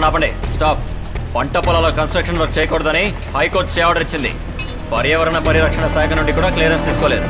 ఆపండి స్టాప్ పంట పొలాల కన్స్ట్రక్షన్ వర్క్ చేయకూడదని హైకోర్టు స్టే ఆర్డర్ ఇచ్చింది పర్యావరణ పరిరక్షణ శాఖ నుండి కూడా క్లియరెన్స్ తీసుకోలేదు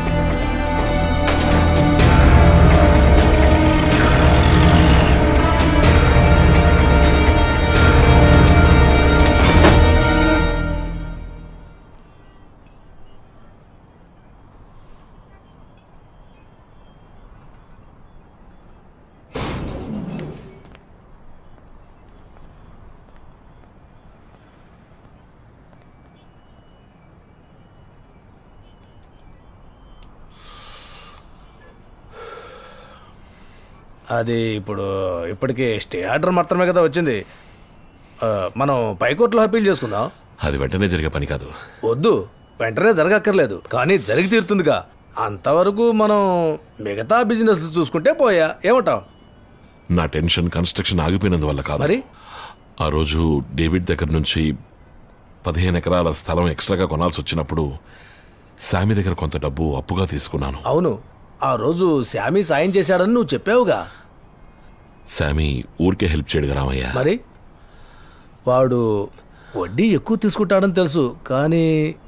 అది ఇప్పుడు ఇప్పటికి స్టే ఆర్డర్ మాత్రమే కదా వచ్చింది ఆ, మనం పైకోర్టులో అప్పీల్ చేసుకుందాం అది వెంటనే జరిగే పని కాదు వద్దు వెంటనే జరగక్కర్లేదు కానీ జరిగి తీరుతుందిగా అంతవరకు మనం మిగతా బిజినెస్ చూసుకుంటే పోయా ఏమంటావ్ నా టెన్షన్ కన్స్ట్రక్షన్ ఆగిపోయినందువల్ల కాదు మరి ఆ రోజు డేవిడ్ దగ్గర నుంచి పదిహేను ఎకరాల స్థలం ఎక్స్ట్రాగా కొనాల్సి వచ్చినప్పుడు శామి దగ్గర కొంత డబ్బు అప్పుగా తీసుకున్నాను అవును ఆ రోజు శామీ సాయం చేశాడని నువ్వు చెప్పావుగా శామి ఊరికే హెల్ప్ చేయడుగా రామయ్య మరి వాడు వడ్డీ ఎక్కువ తీసుకుంటాడని తెలుసు కానీ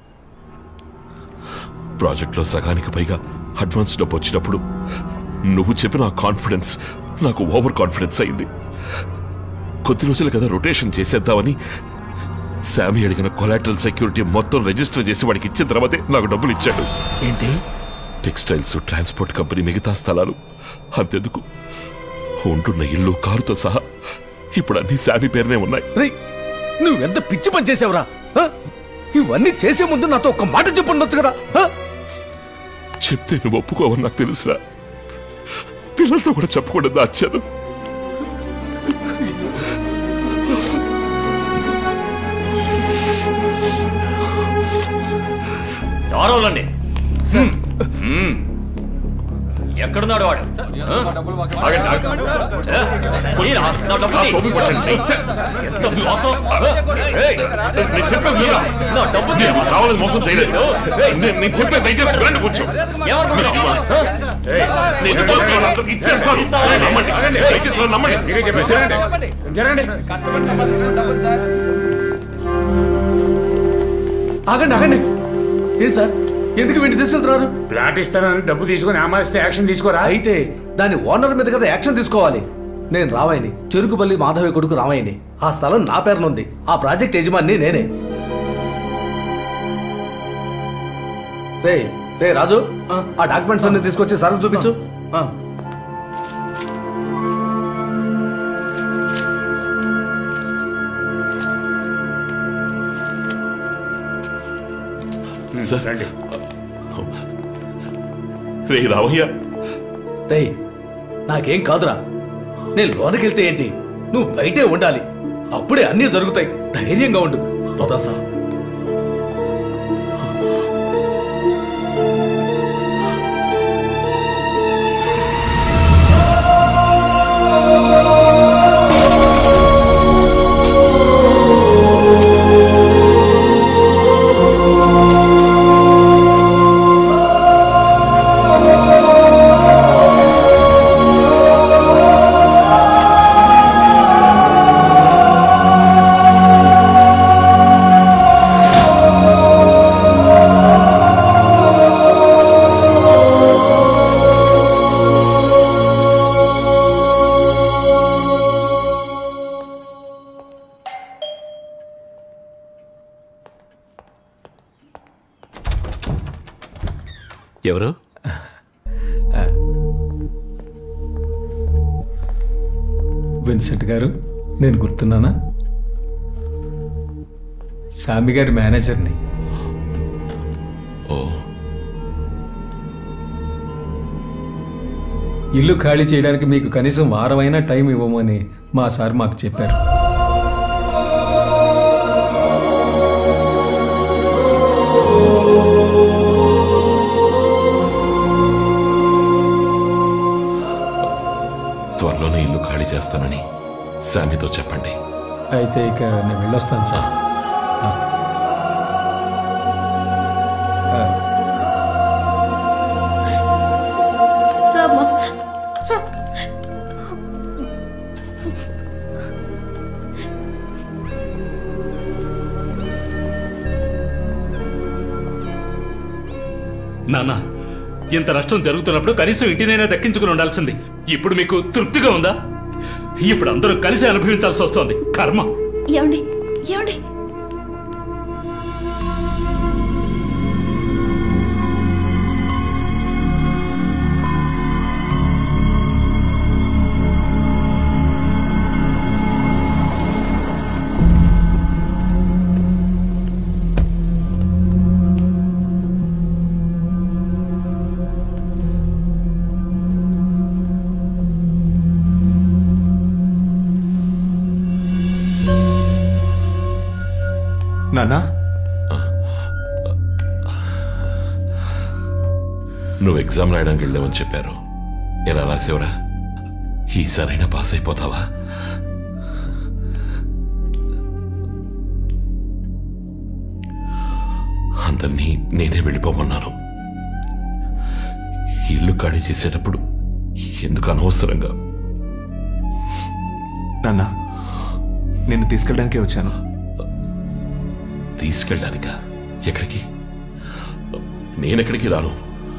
ప్రాజెక్ట్లో సగానికి పైగా అడ్వాన్స్ డబ్బు వచ్చినప్పుడు నువ్వు చెప్పిన ఆ కాన్ఫిడెన్స్ నాకు ఓవర్ కాన్ఫిడెన్స్ అయింది కొద్ది రోజులు కదా రొటేషన్ చేసేద్దామని శామి అడిగిన కొలాటరల్ సెక్యూరిటీ మొత్తం రిజిస్టర్ చేసి వాడికి ఇచ్చిన తర్వాతే నాకు డబ్బులు ఇచ్చాడు ఏంటి టెక్స్టైల్స్ ట్రాన్స్పోర్ట్ కంపెనీ మిగతా స్థలాలు అంతెందుకు ఉంటున్న ఇల్లు కారుతో సహా ఇప్పుడు అన్ని శామి పేరునే ఉన్నాయి రేయ్ నువ్వెంత పిచ్చి పని చేసావురా ఆ? ఇవన్నీ చేసే ముందు నాతో ఒక్క మాట చెప్పు ఉండొచ్చు కదా ఆ? చెప్తే నువ్వు ఒప్పుకోవని నాకు తెలుసురా పిల్లలతో కూడా చెప్పకుండా దాచాను దారోలండి ఎక్కడున్నాడు వాడు ఆ? ఆగండి, ఆగండి. ఏ, పోయిరా, నా డబ్బు ఆ తీ. స్టోబి పట్టండి. ఎంత మోసం. ఏయ్, నేను చెప్పేది వినరా? నా డబ్బు తీ. నేను కావాలని మోసం చేయలేదు నేను నేను చెప్పేది దయచేసి వినండి కొంచెం ఏమనుకుంటున్నావు? ఆ? నేను ఇవ్వాల్సిన వాళ్ళందరికీ ఇచ్చేస్తాను నన్ను నమ్మండి దయచేసి నన్ను నమ్మండి ఆగండి ఆగండి ఏంటి సార్ ఎందుకు వీడిని తీసుకెళ్తున్నారు ప్లాట్ ఇస్తానని డబ్బు తీసుకొని ఆమాస్తే యాక్షన్ తీసుకోరా అయితే దాని ఓనర్ మీద కదా యాక్షన్ తీసుకోవాలి నేను రామాయని చెరుకుపల్లి మాధవి కొడుకు రామాయని ఆ స్థలం నా పేరునుంది ఆ ప్రాజెక్ట్ యజమాని నేనే రే రే రాజు ఆ డాక్యుమెంట్స్ అన్ని తీసుకొచ్చి సార్ చూపించు సార్ రండి రే రామయ్య రే నాకేం కాదురా నేను లోనికి వెళ్తే ఏంటి నువ్వు బయటే ఉండాలి అప్పుడే అన్నీ జరుగుతాయి ధైర్యంగా ఉండు పోతా సార్ ఎవరు విన్సెంట్ గారు నేను గుర్తున్నానా సామి గారి మేనేజర్ని ఓ ఇల్లు ఖాళీ చేయడానికి మీకు కనీసం వారమైనా టైం ఇవ్వమని మా సార్ మాకు చెప్పారు త్వరలోనే ఇల్లు ఖాళీ చేస్తానని శామితో చెప్పండి అయితే ఇక నేను వెళ్ళొస్తాను సార్ ఆ. ఆ. రామ్మా రా నాన్న ఇంత నష్టం జరుగుతున్నప్పుడు కనీసం ఇంటినైనా దక్కించుకుని ఉండాల్సింది ఇప్పుడు మీకు తృప్తిగా ఉందా ఇప్పుడు అందరూ కలిసి అనుభవించాల్సి వస్తోంది కర్మ ఏమండి ఏమండి నాన్నా నువ్వు ఎగ్జామ్ రాయడానికి వెళ్ళావని చెప్పారు ఎలా రాసేవరా ఈసారైనా పాస్ అయిపోతావా అందరినీ నేనే వెళ్ళిపోమన్నాను ఇల్లు ఖాళీ చేసేటప్పుడు ఎందుకు అనవసరంగా నాన్న నిన్ను తీసుకెళ్ళడానికే వచ్చాను తీసుకెళ్ళడానికా ఎక్కడికి నేనెక్కడికి రాను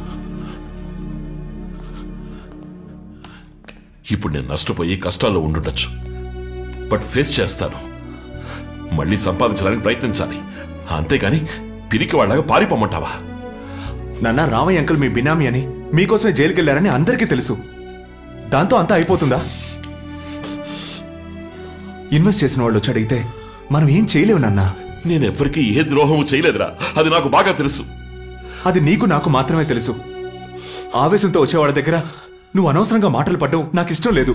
ఇప్పుడు నేను నష్టపోయి కష్టాల్లో ఉండుండొచ్చు బట్ ఫేస్ చేస్తాను మళ్ళీ సంపాదించడానికి ప్రయత్నించాలి అంతేగాని పిరికి వాళ్ళగా పారిపోమంటావా నాన్న రామయ్య అంకుల్ మీ బినామీ అని మీకోసమే జైలుకి వెళ్ళారని అందరికీ తెలుసు దాంతో అంతా అయిపోతుందా ఇన్వెస్ట్ చేసిన వాళ్ళు వచ్చి అడిగితే మనం ఏం చేయలేవు నాన్న నేను ఎవ్వరికీ ఏ ద్రోహము చేయలేదురా అది నాకు బాగా తెలుసు అది నీకు నాకు మాత్రమే తెలుసు ఆవేశంతో వచ్చేవాళ్ళ దగ్గర నువ్వు అనవసరంగా మాటలు పడ్డం నాకు ఇష్టం లేదు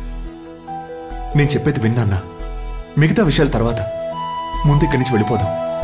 నేను చెప్పేది విన్నాన్నా మిగతా విషయాల తర్వాత ముందు ఇక్కడి నుంచి వెళ్ళిపోదాం